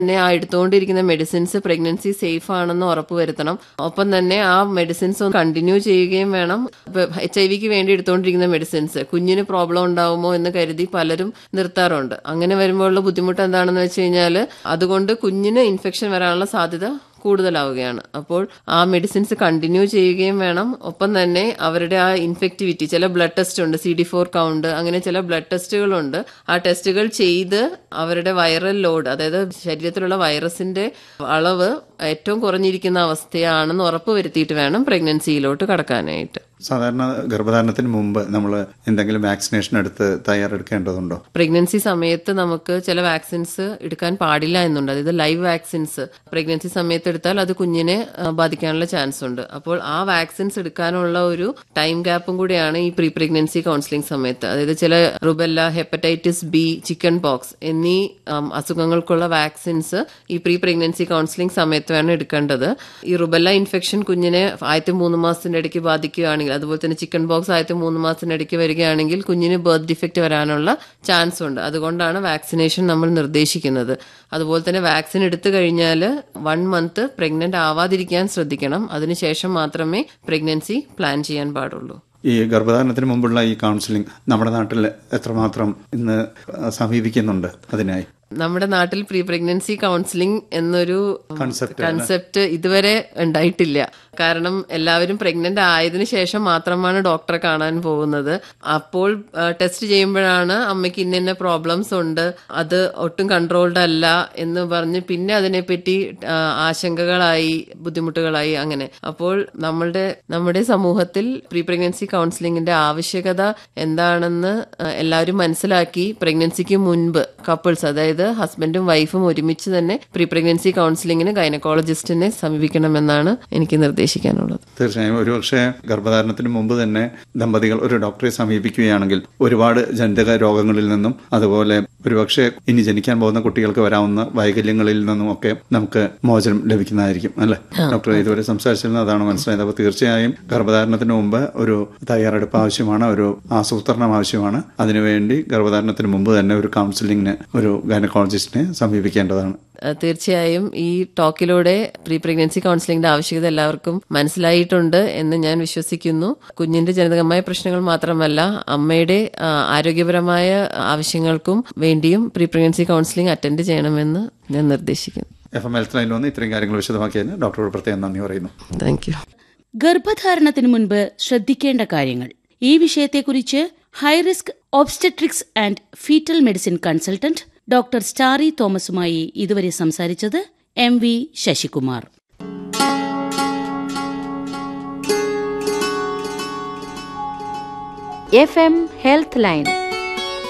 തന്നെ ആ എടുത്തുകൊണ്ടിരിക്കുന്ന medicines pregnancy safe ആണെന്ന് ഉറപ്പുവരുത്തണം ഒപ്പം തന്നെ ആ മെഡിസിൻസ് ഒന്ന് കണ്ടിന്യൂ ചെയ്യുകയും വേണം എച്ച് ഐ വിക്ക് വേണ്ടി എടുത്തുകൊണ്ടിരിക്കുന്ന മെഡിസിൻസ് കുഞ്ഞിന് പ്രോബ്ലം ഉണ്ടാവുമോ എന്ന് കരുതി പലരും നിർത്താറുണ്ട് അങ്ങനെ വരുമ്പോഴുള്ള ബുദ്ധിമുട്ട് എന്താണെന്ന് വെച്ച് കഴിഞ്ഞാൽ അതുകൊണ്ട് കുഞ്ഞിന് ഇൻഫെക്ഷൻ വരാനുള്ള സാധ്യത കൂടുതലാവുകയാണ് അപ്പോൾ ആ മെഡിസിൻസ് കണ്ടിന്യൂ ചെയ്യുകയും വേണം ഒപ്പം തന്നെ അവരുടെ ആ ഇൻഫെക്ടിവിറ്റി ചില ബ്ലഡ് ടെസ്റ്റ് ഉണ്ട് സി ഡി ഫോർ കൗണ്ട് അങ്ങനെ ചില ബ്ലഡ് ടെസ്റ്റുകളുണ്ട് ആ ടെസ്റ്റുകൾ ചെയ്ത് അവരുടെ വൈറൽ ലോഡ് അതായത് ശരീരത്തിലുള്ള വൈറസിന്റെ അളവ് ഏറ്റവും കുറഞ്ഞിരിക്കുന്ന അവസ്ഥയാണെന്ന് ഉറപ്പ് വരുത്തിയിട്ട് വേണം പ്രഗ്നൻസിയിലോട്ട് കടക്കാനായിട്ട് സാധാരണ ഗർഭധാരണത്തിന് മുമ്പ് നമ്മൾ എന്തെങ്കിലും വാക്സിനേഷൻ എടുത്ത് തയ്യാറെടുക്കേണ്ടതുണ്ടോ പ്രഗ്നൻസി സമയത്ത് നമുക്ക് ചില വാക്സിൻസ് എടുക്കാൻ പാടില്ല എന്നുണ്ട് അതായത് ലൈവ് വാക്സിൻസ് പ്രഗ്നൻസി സമയത്ത് എടുത്താൽ അത് കുഞ്ഞിനെ ആ, ബാധിക്കാനുള്ള ചാൻസ് ഉണ്ട് അപ്പോൾ ആ വാക്സിൻസ് എടുക്കാനുള്ള ഒരു ടൈം ഗ്യാപ്പും കൂടിയാണ് ഈ പ്രീ പ്രഗ്നൻസി കൗൺസിലിംഗ് സമയത്ത് അതായത് ചില rubella hepatitis B chicken pox എന്നീ ആം, അസുഖങ്ങൾക്കുള്ള വാക്സിൻസ് ഈ പ്രീ പ്രഗ്നൻസി കൗൺസിലിംഗ് സമയത്ത് വേണം എടുക്കേണ്ടത് ഈ റുബെല്ല ഇൻഫെക്ഷൻ കുഞ്ഞിനെ ആദ്യത്തെ മൂന്ന് മാസത്തിന്റെ ഇടയ്ക്ക് ബാധിക്കുകയാണെങ്കിൽ അതുപോലെ തന്നെ ചിക്കൻ ബോക്സ് ആദ്യത്തെ മൂന്ന് മാസത്തിന്റെ ഇടയ്ക്ക് വരികയാണെങ്കിൽ കുഞ്ഞിന് ബർത്ത് ഡിഫക്റ്റ് വരാനുള്ള ചാൻസ് ഉണ്ട് അതുകൊണ്ടാണ് വാക്സിനേഷൻ നമ്മൾ നിർദ്ദേശിക്കുന്നത് അതുപോലെ തന്നെ വാക്സിൻ എടുത്തു കഴിഞ്ഞാൽ വൺ മന്ത് പ്രഗ്നന്റ് ആവാതിരിക്കാൻ ശ്രദ്ധിക്കണം അതിനുശേഷം മാത്രമേ പ്രഗ്നൻസി പ്ലാൻ ചെയ്യാൻ പാടുള്ളൂ ഈ ഗർഭധാരണത്തിന് മുമ്പുള്ള ഈ കൗൺസിലിംഗ് നമ്മുടെ നാട്ടിൽ എത്രമാത്രം ഇന്ന് സമീപിക്കുന്നുണ്ട് അതിനായി നമ്മുടെ നാട്ടിൽ പ്രീ പ്രഗ്നൻസി കൗൺസിലിംഗ് എന്നൊരു കൺസെപ്റ്റ് കൺസെപ്റ്റ് ഇതുവരെ ഉണ്ടായിട്ടില്ല കാരണം എല്ലാവരും പ്രഗ്നന്റ് ആയതിനു ശേഷം മാത്രമാണ് ഡോക്ടറെ കാണാൻ പോകുന്നത് അപ്പോൾ ടെസ്റ്റ് ചെയ്യുമ്പോഴാണ് അമ്മയ്ക്ക് ഇന്ന ഇന്ന പ്രോബ്ലംസ് ഉണ്ട് അത് ഒട്ടും കൺട്രോൾഡ് അല്ല എന്ന് പറഞ്ഞ് പിന്നെ അതിനെപ്പറ്റി ആ, ആശങ്കകളായി ബുദ്ധിമുട്ടുകളായി അങ്ങനെ അപ്പോൾ നമ്മളുടെ നമ്മുടെ സമൂഹത്തിൽ പ്രീ പ്രഗ്നൻസി കൗൺസിലിംഗിന്റെ ആവശ്യകത എന്താണെന്ന് ആ, എല്ലാവരും മനസ്സിലാക്കി പ്രഗ്നൻസിക്ക് മുൻപ് കപ്പിൾസ് അതായത് ഹസ്ബൻഡും വൈഫും ഒരുമിച്ച് തന്നെ പ്രീ പ്രഗ്നൻസി കൗൺസിലിംഗിന് ഗൈനക്കോളജിസ്റ്റിനെ സമീപിക്കണമെന്നാണ് എനിക്ക് നിർദ്ദേശിക്കാനുള്ളത് തീർച്ചയായും ഒരുപക്ഷെ ഗർഭധാരണത്തിന് മുമ്പ് തന്നെ ദമ്പതികൾ ഒരു ഡോക്ടറെ സമീപിക്കുകയാണെങ്കിൽ ഒരുപാട് ജനിതക രോഗങ്ങളിൽ നിന്നും അതുപോലെ ഒരുപക്ഷെ ഇനി ജനിക്കാൻ പോകുന്ന കുട്ടികൾക്ക് വരാവുന്ന വൈകല്യങ്ങളിൽ നിന്നും ഒക്കെ നമുക്ക് മോചനം ലഭിക്കുന്നതായിരിക്കും അല്ലെ ഡോക്ടർ ഇതുവരെ സംസാരിച്ചിരുന്ന അതാണ് മനസ്സിലായത് അപ്പോൾ തീർച്ചയായും ഗർഭധാരണത്തിന് മുമ്പ് ഒരു തയ്യാറെടുപ്പ് ആവശ്യമാണ് ഒരു ആസൂത്രണം ആവശ്യമാണ് അതിനുവേണ്ടി ഗർഭധാരണത്തിന് മുമ്പ് തന്നെ ഒരു കൗൺസിലിംഗിന് ഒരു ഗൈനക്കോളജിസ്റ്റിനെ സമീപിക്കേണ്ടതാണ് അഹ് തീർച്ചയായും ഈ ടോക്കിലൂടെ പ്രീ പ്രഗ്നൻസി കൗൺസിലിംഗിന്റെ ആവശ്യകത എല്ലാവർക്കും മനസ്സിലായിട്ടുണ്ട് എന്ന് ഞാൻ വിശ്വസിക്കുന്നു കുഞ്ഞിന്റെ ജനിതകമായ പ്രശ്നങ്ങൾ മാത്രമല്ല അമ്മയുടെ ആ, ആരോഗ്യപരമായ ആവശ്യങ്ങൾക്കും വേണ്ടിയും പ്രീ പ്രഗ്നൻസി കൗൺസിലിംഗ് അറ്റൻഡ് ചെയ്യണമെന്ന് ഞാൻ നിർദ്ദേശിക്കുന്നു എഫ് എം ഹെൽത്ത് ലൈനിൽ വന്ന് ഇത്രയും കാര്യങ്ങൾ വിശദമാക്കിയതിന് ഡോക്ടറോട് പ്രത്യേകം നന്ദി പറയുന്നു താങ്ക് യു ഗർഭധാരണത്തിന് മുൻപ് ശ്രദ്ധിക്കേണ്ട കാര്യങ്ങൾ ഈ വിഷയത്തെക്കുറിച്ച് high risk obstetrics and fetal medicine consultant doctor Starry തോമസുമായി ഇതുവരെ സംസാരിച്ചത് M V Sasikumar F M health line